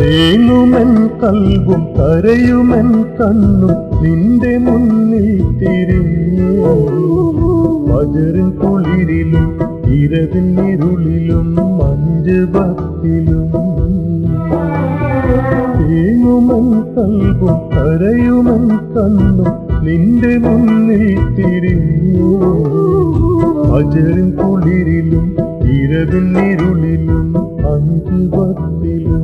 തേങ്ങുമെൻ കൽവും കരയുമെൻ കണ്ണും നിന്റെ മുന്നിൽ തിരിഞ്ഞു വജറിൻ കുളിരിലും ഇരവിൻ ഇരുളിലും മഞ്ജുഭത്തിലും തേങ്ങുമെൻ കൽവും കരയുമെൻ കണ്ണും നിന്റെ മുന്നിൽ തിരിഞ്ഞു വജറിൻ കുളിരിലും ഇരവിൻ ഇരുളിലും അഞ്ചുപത്തിലും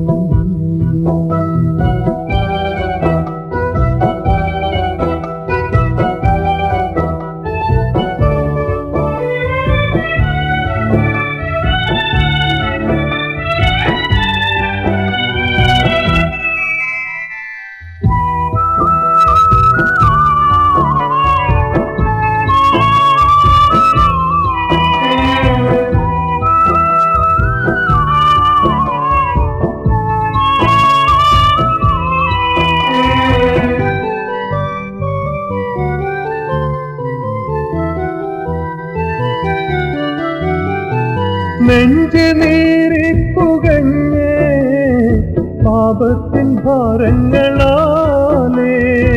നെഞ്ചു നീറി പുകഞ്ഞ് പാപത്തിൻ ഭാരങ്ങളാലേ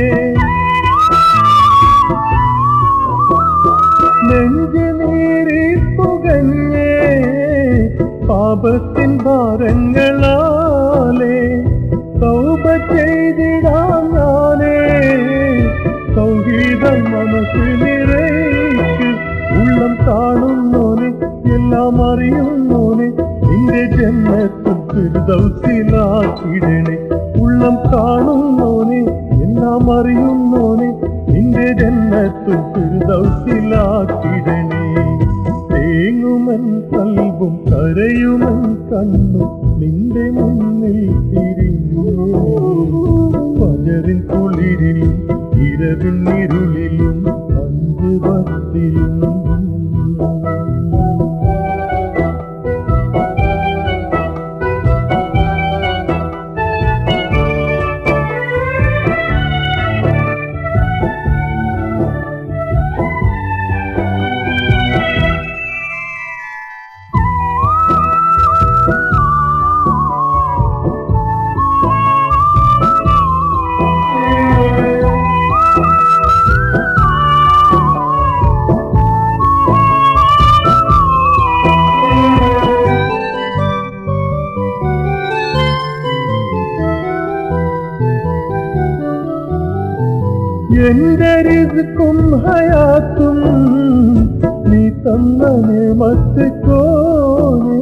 നെഞ്ചു നീറി പുകഞ്ഞ് പാപത്തിൻ ഭാരങ്ങളാലേ സൗഭ ചെയ്തിടാം ഞാനേ സംഗീതം മനസ്സിൽ നിറയ്ക്ക് ഉള്ളം കാണുന്നോനെ എല്ലാം അറിയുന്നോനെ നിന്റെ ജന്മത്തിൽ ഫിർദൗസിലാക്കിടണേ ഉള്ളം കാണുന്നോനെ എല്ലാം അറിയുന്നോനെ നിന്റെ ജന്മത്തിൽ ഫിർദൗസിലാക്കിടണേ തേങ്ങുമൻ കൽവും കരയുമൻ കണ്ണും നിന്റെ മുന്നിൽ തിരിഞ്ഞു പലരിൻ കുളിരിലും ഇരവിൻ ഇരുളിലും അഞ്ച് പത്തിലും എന്റെ രിസുക്കും ഹയാത്തും നീ തന്നനെ മത്ത് കോനേ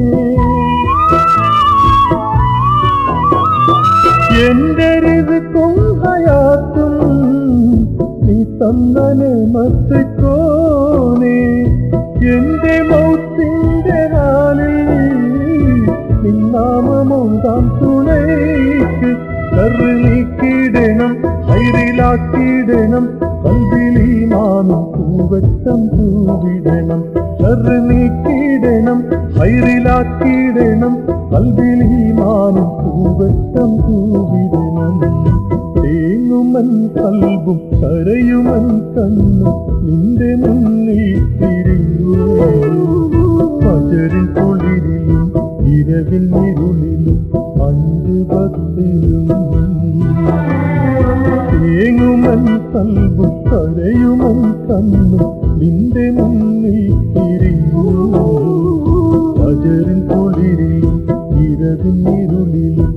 എന്റെ രിസുക്കും ഹയാത്തും നീ തന്നനെ മത്ത് കോനേ എന്റെ മൗത്തിന്റെ നാളിൽ നിന്നാമമോന്താം തുണയ്ക്ക് കറ് നീക്കിടണം ഹൈറിലാക്കിടണം കൽവിലീമാനും പൂവറ്റം തൂവിടണം കറ് നീക്കിടണം ഹൈറിലാക്കിടണം കൽവിലീമാനും പൂവറ്റം തൂവിടണം തേങ്ങുമൻ കൽവും കരയുമൻ കണ്ണും നിന്റെ മുന്നിൽ തിരിഞ്ഞു പജരിൻ കുളിരിലും ഇരവിൻ ഇരുളിലും അഞ്ച് പത്തിലും തേങ്ങുമൻ കൽവും കരയുമൻ കണ്ണും നിന്റെ മുന്നിൽ തിരിഞ്ഞു പജരിൻ കുളിരിലും ഇരവിൻ ഇരുളിലും